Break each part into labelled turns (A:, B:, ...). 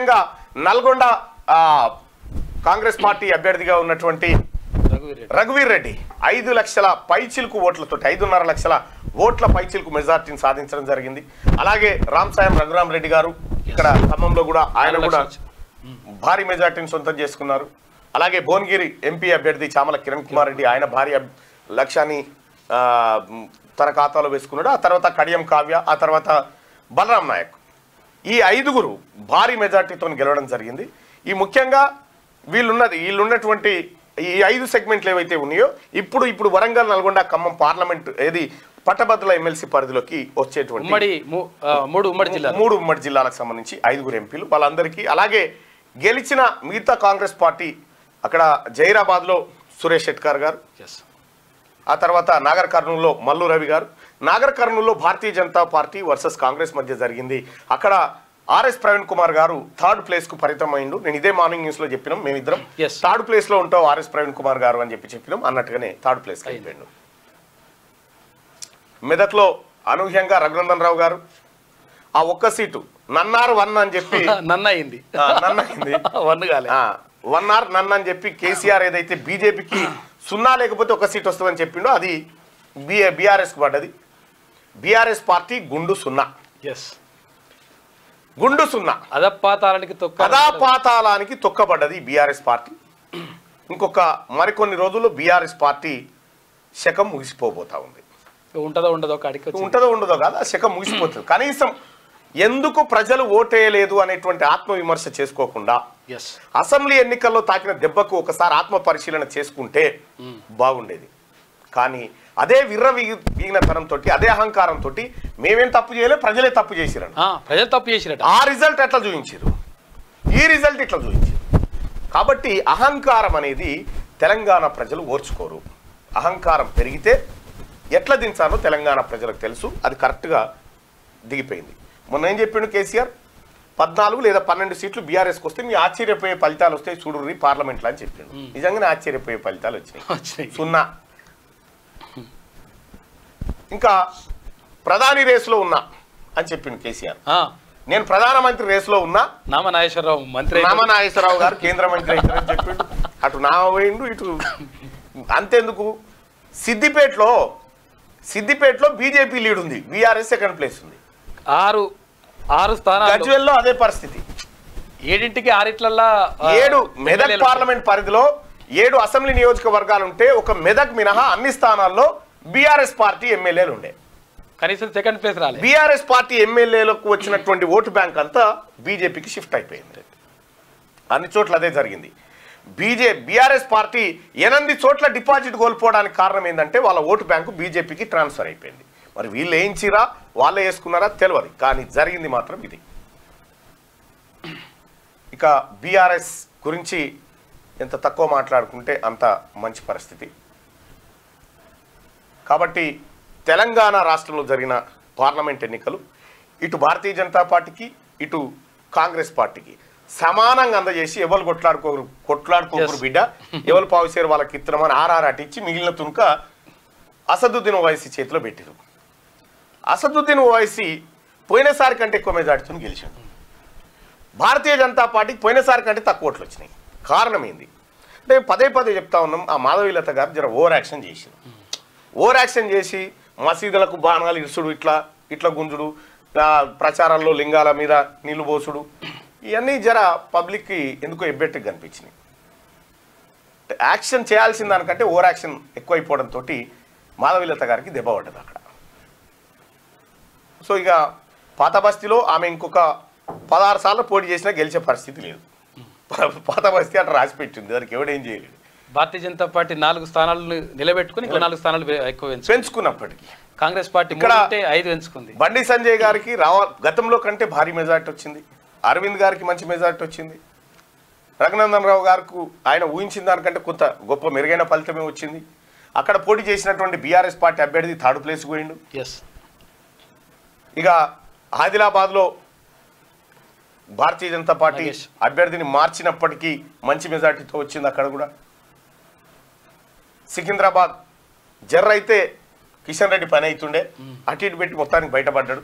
A: ముఖ్యంగా నల్గొండ ఆ, కాంగ్రెస్ పార్టీ అభ్యర్థిగా ఉన్నటువంటి
B: రఘువీర్ రెడ్డి
A: రఘువీర్ రెడ్డి ఐదు లక్షల పైచిలుకు ఓట్లతో ఐదున్నర లక్షల ఓట్ల పైచిలుకు మెజార్టీని సాధించడం జరిగింది అలాగే రామ్ సాయం రఘురామ్ రెడ్డి గారు ఇక్కడ ఖమ్మంలో కూడా ఆయన
B: నాలుగు
A: కూడా
B: లక్షలు.
A: భారీ మెజార్టీని సొంతం చేసుకున్నారు అలాగే భువనగిరి ఎంపీ అభ్యర్థి చామల కిరణ్ కుమార్ రెడ్డి ఆయన భారీ అబ్- లక్ష్యాన్ని ఆ, మ్, తన ఖాతాలో వేసుకున్నాడు ఆ తర్వాత కడియం కావ్య ఆ తర్వాత బలరాం నాయక్ ఈ ఐదుగురు భారీ మెజార్టీతో గెలవడం జరిగింది ఈ ముఖ్యంగా వీళ్ళున్నది వీళ్ళున్నటువంటి ఈ ఐదు సెగ్మెంట్లు ఏవైతే ఉన్నాయో ఇప్పుడు ఇప్పుడు వరంగల్ నల్గొండ ఖమ్మం పార్లమెంట్ ఏది పట్టభద్రుల ఎమ్మెల్సీ పరిధిలోకి వచ్చేటువంటి
B: ఉమ్మడి ము- ఆ, మూడు ఉమ్మడి జిల్లాలు
A: మూడు ఉమ్మడి జిల్లాలకు సంబంధించి ఐదుగురు ఎంపీలు వాళ్ళందరికీ అలాగే గెలిచిన మిగతా కాంగ్రెస్ పార్టీ అక్కడ జైరాబాద్లో సురేష్ షెట్కర్ గారు
B: ఎస్
A: ఆ తర్వాత నాగర్ కర్నూలులో మల్లు రవి గారు నాగర్ కర్నూలులో భారతీయ జనతా పార్టీ వర్సెస్ కాంగ్రెస్ మధ్య జరిగింది అక్కడ ఆర్ఎస్ ప్రవీణ్ కుమార్ గారు థర్డ్ ప్లేస్ కు పరితమైండు నేను ఇదే మార్నింగ్ న్యూస్ లో చెప్పినాం మేమిద్దరం
B: Yes.
A: థర్డ్ ప్లేస్ లో ఉంటావు ఆర్ఎస్ ప్రవీణ్ కుమార్ గారు అని చెప్పి చెప్పినాం అన్నట్టుగానే థర్డ్ ప్లేస్ కి అయిపోయిండు మెదక్లో అనూహ్యంగా రఘునందన్ రావు గారు ఆ ఒక్క సీటు నన్నారు వన్ అని చెప్పి
B: నన్న అయింది
A: ఆ, నన్ను అయింది
B: వన్ కాలే
A: ఆ, వన్ ఆర్ నన్ అని చెప్పి కేసీఆర్ ఏదైతే బీజేపీకి సున్నా లేకపోతే ఒక సీట్ వస్తుందని చెప్పిండో అది బిఏ బీఆర్ఎస్కి పడ్డది బీఆర్ఎస్ పార్టీ గుండు సున్నా
B: ఎస్
A: గుండు సున్నా
B: అదపాతాలనికి తొక్క
A: కథాపాతాళానికి తొక్కబడ్డది బీఆర్ఎస్ పార్టీ ఇంకొక మరికొన్ని రోజుల్లో బీఆర్ఎస్ పార్టీ శకం ముగిసిపోబోతా ఉంది
B: ఉంటదో ఉండదో ఒక అడిగి వచ్చింది.
A: ఉంటుందో ఉండదో కాదు ఆ శకం ముగిసిపోతుంది కనీసం ఎందుకు ప్రజలు ఓటేయలేదు అనేటువంటి ఆత్మవిమర్శ చేసుకోకుండా
B: ఎస్
A: అసెంబ్లీ ఎన్నికల్లో తాకిన దెబ్బకు ఒకసారి ఆత్మ పరిశీలన చేసుకుంటే బాగుండేది కానీ అదే విర్ర వీగినతనంతో అదే అహంకారంతో మేమేం తప్పు చేయలే ప్రజలే తప్పు చేసిరని
B: ఆ, ప్రజలు తప్పు చేసిరట
A: ఆ రిజల్ట్ ఎట్లా చూపించారు ఈ రిజల్ట్ ఇట్లా చూపించారు కాబట్టి అహంకారం అనేది తెలంగాణ ప్రజలు ఓర్చుకోరు అహంకారం పెరిగితే ఎట్లా దించాలో తెలంగాణ ప్రజలకు తెలుసు అది కరెక్ట్గా దిగిపోయింది మొన్న ఏం చెప్పిండు కేసీఆర్ పద్నాలుగు లేదా పన్నెండు సీట్లు బీఆర్ఎస్కి వస్తే మీ ఆశ్చర్యపోయే ఫలితాలు వస్తాయి చూడుర్రి పార్లమెంట్లో అని చెప్పిండు నిజంగానే ఆశ్చర్యపోయే ఫలితాలు వచ్చినాయి
B: వచ్చినాయి.
A: సున్నా ఇంకా ప్రధాని రేసులో ఉన్నా అని చెప్పిండు కేసీఆర్
B: ఆ,
A: నేను ప్రధానమంత్రి రేసులో ఉన్నా
B: నామ నాగేశ్వరరావు మంత్రి అయితే-
A: నామనాగేశ్వరరావు గారు కేంద్ర మంత్రి అవుతారని చెప్పిండు అటు నామ పోయిండు ఇటు అంతెందుకు సిద్దిపేటలో సిద్దిపేటలో బీజేపీ లీడ్ ఉంది బీఆర్ఎస్ సెకండ్ ప్లేస్ ఉంది
B: ఆరు ఆరు స్థానాలు
A: గజ్వేల్లో అదే పరిస్థితి
B: ఏడింటికి ఆరిట్లల్లా ఆ,
A: ఏడు మెదక్
B: ఎమ్మెల్యేలు
A: పార్లమెంట్ పరిధిలో ఏడు అసెంబ్లీ నియోజకవర్గాలు ఉంటే ఒక మెదక్ మినహా అన్ని స్థానాల్లో బీఆర్ఎస్ పార్టీ ఎమ్మెల్యేలు ఉండే
B: కనీసం సెకండ్ ప్లేస్ రాలే
A: బీఆర్ఎస్ పార్టీ ఎమ్మెల్యేలకు వచ్చినటువంటి ఓటు బ్యాంక్ అంతా బీజేపీకి షిఫ్ట్ అయిపోయింది అన్ని చోట్ల అదే జరిగింది బీజే బీఆర్ఎస్ పార్టీ ఎనిమిది చోట్ల డిపాజిట్ కోల్పోవడానికి కారణం ఏంటంటే వాళ్ళ ఓటు బ్యాంకు బీజేపీకి ట్రాన్స్ఫర్ అయిపోయింది మరి వీళ్ళు వేయించిరా వాళ్ళే వేసుకున్నారా తెలియదు కానీ జరిగింది మాత్రం ఇది ఇక బీఆర్ఎస్ గురించి ఎంత తక్కువ మాట్లాడుకుంటే అంత మంచి పరిస్థితి కాబట్టి తెలంగాణ రాష్ట్రంలో జరిగిన పార్లమెంట్ ఎన్నికలు ఇటు భారతీయ జనతా పార్టీకి ఇటు కాంగ్రెస్ పార్టీకి సమానంగా అందజేసి ఎవరు కొట్లాడుకోరు కొట్లాడుకోరు
B: Yes.
A: బిడ్డ ఎవరు పావుసేరు వాళ్ళకి ఇత్తనమని ఆర్ఆర్ఆట్ ఇచ్చి మిగిలిన తునుక అసదుద్దీన్ ఓవైసీ చేతిలో పెట్టారు అసదుద్దీన్ ఓవైసీ పోయినసారి కంటే ఎక్కువ మెజార్టీతో గెలిచాడు భారతీయ జనతా పార్టీకి పోయినసారి కంటే తక్కువ ఓట్లు వచ్చినాయి కారణం ఏంది అంటే పదే పదే చెప్తా ఉన్నాం ఆ మాధవీలత గారు జర ఓవర్ యాక్షన్ చేసింది ఓవర్ యాక్షన్ చేసి మసీదులకు బాణాలు ఇరుసుడు ఇట్లా ఇట్లా గుంజుడు ఆ, ప్రచారాల్లో లింగాల మీద నీళ్లు పోసుడు ఇవన్నీ జర పబ్లిక్కి ఎందుకో ఎబ్బెట్టుగా కనిపించినాయి యాక్షన్ చేయాల్సిన దానికంటే ఓవర్ యాక్షన్ ఎక్కువైపోవడంతో మాధవీలత గారికి దెబ్బ పడ్డది అక్కడ సో ఇక పాత బస్తీలో ఆమె ఇంకొక పదహారు సార్లు పోటీ చేసినా గెలిచే పరిస్థితి లేదు పాత బస్తీ అట్లా రాసి పెట్టింది దానికి ఎవడేం చేయలేడు
B: భారతీయ జనతా పార్టీ నాలుగు స్థానాలు నిలబెట్టుకుని ఇంకో నాలుగు స్థానాలు వే- ఎక్కువ పెంచు
A: పెంచుకున్నప్పటికీ
B: కాంగ్రెస్ పార్టీ
A: ఇక్కడ-
B: మూడు ఉంటే ఐదు పెంచుకుంది
A: బండి సంజయ్ గారికి రావ గతంలో కంటే భారీ మెజార్టీ వచ్చింది అరవింద్ గారికి మంచి మెజార్టీ వచ్చింది రఘునందన్ రావు గారికి ఆయన ఊహించిన దానికంటే కొంత గొప్ప మెరుగైన ఫలితమే వచ్చింది అక్కడ పోటీ చేసినటువంటి బీఆర్ఎస్ పార్టీ అభ్యర్థి థర్డ్ ప్లేస్ పోయిండు
B: ఎస్
A: ఇక ఆదిలాబాద్లో భారతీయ జనతా పార్టీ
B: నాగేష్.
A: అభ్యర్థిని మార్చినప్పటికీ మంచి మెజార్టీతో వచ్చింది అక్కడ కూడా సికింద్రాబాద్ జర్ర అయితే కిషన్ రెడ్డి పని అవుతుండే అటు ఇటు పెట్టి మొత్తానికి బయటపడ్డాడు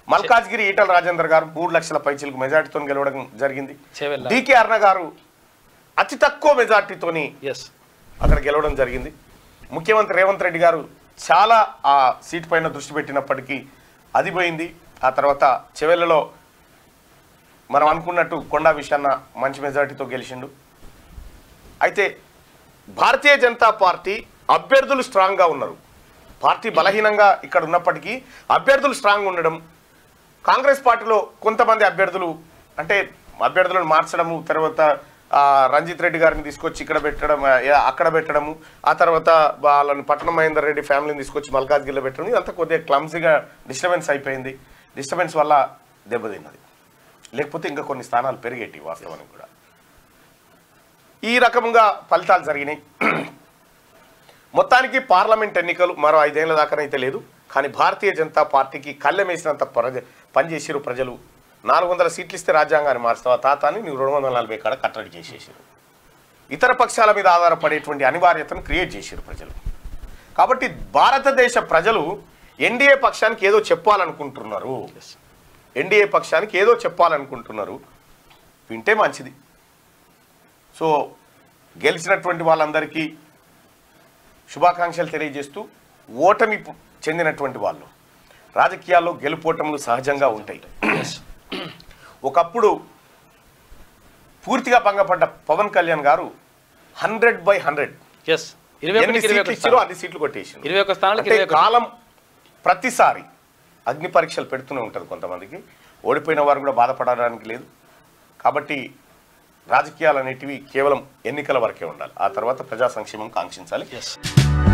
A: మల్కాజ్గిరి ఈటల రాజేందర్ గారు మూడు లక్షల పైచీలకు మెజార్టీతో గెలవడం జరిగింది
B: చేవెళ్ళ
A: డికే అర్ణ గారు అతి తక్కువ మెజార్టీతోని
B: ఎస్
A: అక్కడ గెలవడం జరిగింది ముఖ్యమంత్రి రేవంత్ రెడ్డి గారు చాలా ఆ సీట్ పైన దృష్టి పెట్టినప్పటికీ అది పోయింది ఆ తర్వాత చెవెళ్లలో మనం అనుకున్నట్టు కొండా విషయాన్న మంచి మెజార్టీతో గెలిచిండు అయితే భారతీయ జనతా పార్టీ అభ్యర్థులు స్ట్రాంగ్గా ఉన్నారు పార్టీ బలహీనంగా ఇక్కడ ఉన్నప్పటికీ అభ్యర్థులు స్ట్రాంగ్ ఉండడం కాంగ్రెస్ పార్టీలో కొంతమంది అభ్యర్థులు అంటే అభ్యర్థులను మార్చడము తర్వాత ఆ, రంజిత్ రెడ్డి గారిని తీసుకొచ్చి ఇక్కడ పెట్టడం ఆ, ఏ- అక్కడ పెట్టడము ఆ తర్వాత వాళ్ళని పట్నం మహేందర్ రెడ్డి ఫ్యామిలీని తీసుకొచ్చి మల్కాజ్గిరిలో పెట్టడం ఇదంతా కొద్దిగా క్లమ్సీగా డిస్టర్బెన్స్ అయిపోయింది డిస్టర్బెన్స్ వల్ల దెబ్బతిన్నది లేకపోతే ఇంకా కొన్ని స్థానాలు పెరిగేటి వాస్తవానికి కూడా ఈ రకంగా ఫలితాలు జరిగినాయి మొత్తానికి పార్లమెంట్ ఎన్నికలు మరో ఐదేళ్ల దాకానైతే లేదు కానీ భారతీయ జనతా పార్టీకి కళ్ళెమేసినంత ప్రజ పనిచేసారు ప్రజలు నాలుగు వందల సీట్లు ఇస్తే రాజ్యాంగాన్ని మార్స్తావా తాతాని నువ్వు రెండు వందల నలభై కాడ కట్టడి చేసేసారు ఇతర పక్షాల మీద ఆధారపడేటువంటి అనివార్యతను క్రియేట్ చేశారు ప్రజలు కాబట్టి భారతదేశ ప్రజలు ఎన్డీఏ పక్షానికి ఏదో చెప్పాలనుకుంటున్నారు ఎన్డీఏ పక్షానికి ఏదో చెప్పాలనుకుంటున్నారు వింటే మంచిది సో గెలిచినటువంటి వాళ్ళందరికీ శుభాకాంక్షలు తెలియజేస్తూ ఓటమి పు- చెందినటువంటి వాళ్ళు రాజకీయాల్లో గెలుపోటములు సహజంగా ఉంటాయి ఒకప్పుడు పూర్తిగా భంగపడ్డ పవన్ కళ్యాణ్ గారు హండ్రెడ్ బై హండ్రెడ్
B: ఎస్ ఇరవై
A: ఎన్ని
B: ఒకటికి ఇరవై
A: సీట్లు
B: ఒక
A: ఇచ్చారో
B: స్థానాలు.
A: అన్ని సీట్లు కొట్టేసిండు
B: ఇరవై ఒక స్థానాలకు
A: అంటే
B: ఇరవై ఒకటి.
A: కాలం ప్రతిసారి అగ్ని పరీక్షలు పెడుతూనే ఉంటుంది కొంతమందికి ఓడిపోయిన వారు కూడా బాధపడడానికి లేదు కాబట్టి రాజకీయాలు అనేటివి కేవలం ఎన్నికల వరకే ఉండాలి ఆ తర్వాత ప్రజా సంక్షేమం కాంక్షించాలి
B: ఎస్